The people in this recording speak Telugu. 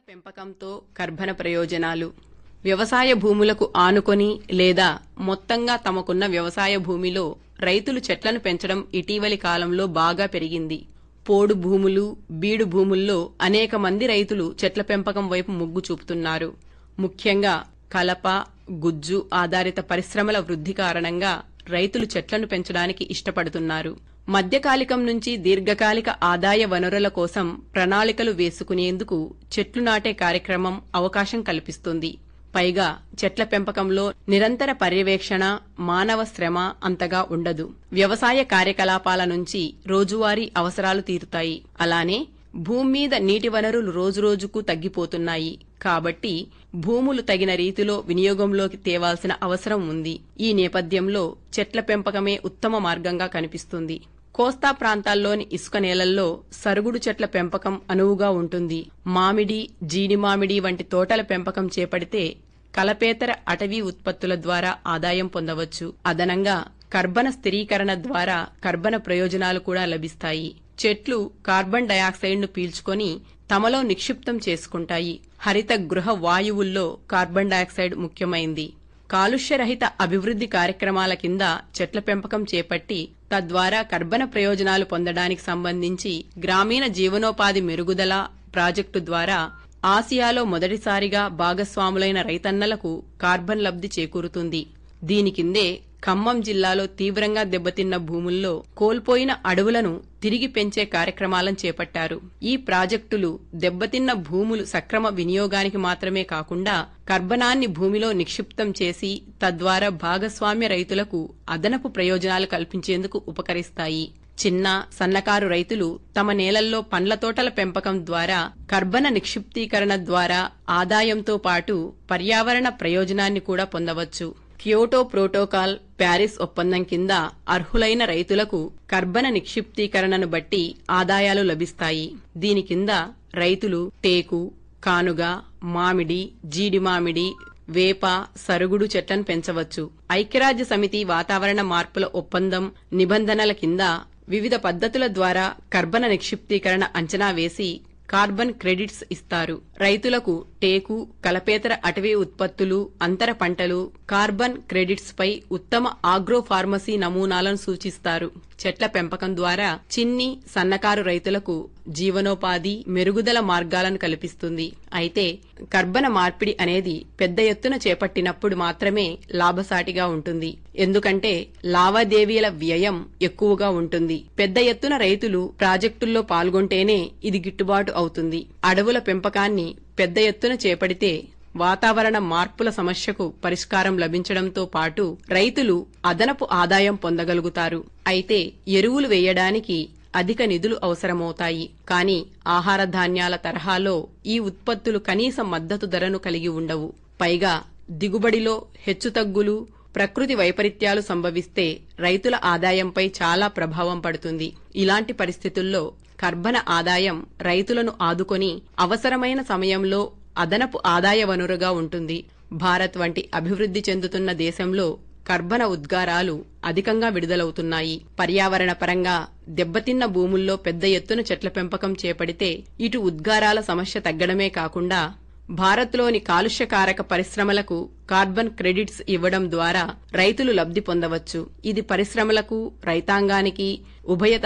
పెంపకంతో కర్బన ప్రయోజనాలు వ్యవసాయ భూములకు ఆనుకొని లేదా మొత్తంగా తమకున్న వ్యవసాయ భూమిలో రైతులు చెట్లను పెంచడం ఇటీవలి కాలంలో బాగా పెరిగింది పోడు భూములు బీడు భూముల్లో అనేక మంది రైతులు చెట్ల పెంపకం వైపు మొగ్గు చూపుతున్నారు ముఖ్యంగా కలప గుజ్జు ఆధారిత పరిశ్రమల వృద్ధి కారణంగా రైతులు చెట్లను పెంచడానికి ఇష్టపడుతున్నారు మధ్యకాలికం నుంచి దీర్ఘకాలిక ఆదాయ వనరుల కోసం ప్రణాళికలు వేసుకునేందుకు చెట్లు నాటే కార్యక్రమం అవకాశం కల్పిస్తుంది పైగా చెట్ల పెంపకంలో నిరంతర పర్యవేక్షణ మానవ శ్రమ అంతగా ఉండదు వ్యవసాయ కార్యకలాపాల నుంచి రోజువారీ అవసరాలు తీరుతాయి అలానే భూమి మీద నీటి వనరులు రోజురోజుకు తగ్గిపోతున్నాయి కాబట్టి భూములు తగిన రీతిలో వినియోగంలోకి తేవాల్సిన అవసరం ఉంది ఈ నేపథ్యంలో చెట్ల పెంపకమే ఉత్తమ మార్గంగా కనిపిస్తుంది కోస్తా ప్రాంతాల్లోని ఇసుక నేలల్లో సరుగుడు చెట్ల పెంపకం అనువుగా ఉంటుంది మామిడి జీడి మామిడి వంటి తోటల పెంపకం చేపడితే కలపేతర అటవీ ఉత్పత్తుల ద్వారా ఆదాయం పొందవచ్చు అదనంగా కర్బన స్థిరీకరణ ద్వారా కర్బన ప్రయోజనాలు కూడా లభిస్తాయి చెట్లు కార్బన్ డయాక్సైడ్ను పీల్చుకొని తమలో నిక్షిప్తం చేసుకుంటాయి హరిత గృహ వాయువుల్లో కార్బన్ డయాక్సైడ్ ముఖ్యమైంది కాలుష్యరహిత అభివృద్ధి కార్యక్రమాల కింద చెట్ల పెంపకం చేపట్టి తద్వారా కర్బన ప్రయోజనాలు పొందడానికి సంబంధించి గ్రామీణ జీవనోపాధి మెరుగుదల ప్రాజెక్టు ద్వారా ఆసియాలో మొదటిసారిగా భాగస్వాములైన రైతన్నలకు కార్బన్ లబ్ధి చేకూరుతుంది దీని కిందే ఖమ్మం జిల్లాలో తీవ్రంగా దెబ్బతిన్న భూముల్లో కోల్పోయిన అడవులను తిరిగి పెంచే కార్యక్రమాలను చేపట్టారు ఈ ప్రాజెక్టులు దెబ్బతిన్న భూములు సక్రమ వినియోగానికి మాత్రమే కాకుండా కర్బనాన్ని భూమిలో నిక్షిప్తం చేసి తద్వారా భాగస్వామ్య రైతులకు అదనపు ప్రయోజనాలు కల్పించేందుకు ఉపకరిస్తాయి చిన్న సన్నకారు రైతులు తమ నేలల్లో పండ్ల తోటల పెంపకం ద్వారా కర్బన నిక్షిప్తీకరణ ద్వారా ఆదాయంతో పాటు పర్యావరణ ప్రయోజనాన్ని కూడా పొందవచ్చు క్యోటో ప్రోటోకాల్ ప్యారిస్ ఒప్పందం కింద అర్హులైన రైతులకు కర్బన నిక్షిప్తీకరణను బట్టి ఆదాయాలు లభిస్తాయి దీని కింద రైతులు టేకు కానుగ మామిడి జీడి మామిడి వేప సరుగుడు చెట్లను పెంచవచ్చు ఐక్యరాజ్య సమితి వాతావరణ మార్పుల ఒప్పందం నిబంధనల కింద వివిధ పద్ధతుల ద్వారా కర్బన నిక్షిప్తీకరణ అంచనా వేసి కార్బన్ క్రెడిట్స్ ఇస్తారు రైతులకు టేకు కలపేతర అటవీ ఉత్పత్తులు అంతర పంటలు కార్బన్ క్రెడిట్స్ పై ఉత్తమ ఆగ్రో ఫార్మసీ నమూనాలను సూచిస్తారు చెట్ల పెంపకం ద్వారా చిన్ని సన్నకారు రైతులకు జీవనోపాధి మెరుగుదల మార్గాలను కల్పిస్తుంది అయితే కర్బన మార్పిడి అనేది పెద్ద ఎత్తున చేపట్టినప్పుడు మాత్రమే లాభసాటిగా ఉంటుంది ఎందుకంటే లావాదేవీల వ్యయం ఎక్కువగా ఉంటుంది పెద్ద ఎత్తున రైతులు ప్రాజెక్టుల్లో పాల్గొంటేనే ఇది గిట్టుబాటు అవుతుంది అడవుల పెంపకాన్ని పెద్ద ఎత్తున చేపడితే వాతావరణ మార్పుల సమస్యకు పరిష్కారం లభించడంతో పాటు రైతులు అదనపు ఆదాయం పొందగలుగుతారు అయితే ఎరువులు వేయడానికి అధిక నిధులు అవసరమవుతాయి కానీ ఆహార ధాన్యాల తరహాలో ఈ ఉత్పత్తులు కనీస మద్దతు ధరను కలిగి ఉండవు పైగా దిగుబడిలో హెచ్చుతగ్గులు ప్రకృతి వైపరీత్యాలు సంభవిస్తే రైతుల ఆదాయంపై చాలా ప్రభావం పడుతుంది ఇలాంటి పరిస్థితుల్లో కర్బన ఆదాయం రైతులను ఆదుకొని అవసరమైన సమయంలో అదనపు ఆదాయ వనరుగా ఉంటుంది భారత్ వంటి అభివృద్ధి చెందుతున్న దేశంలో కర్బన ఉద్గారాలు అధికంగా విడుదలవుతున్నాయి పర్యావరణ పరంగా దెబ్బతిన్న భూముల్లో పెద్ద ఎత్తున చెట్ల పెంపకం చేపడితే ఇటు ఉద్గారాల సమస్య తగ్గడమే కాకుండా భారత్లోని కాలుష్యకారక పరిశ్రమలకు కార్బన్ క్రెడిట్స్ ఇవ్వడం ద్వారా రైతులు లబ్ధి పొందవచ్చు ఇది పరిశ్రమలకు రైతాంగానికి ఉభయ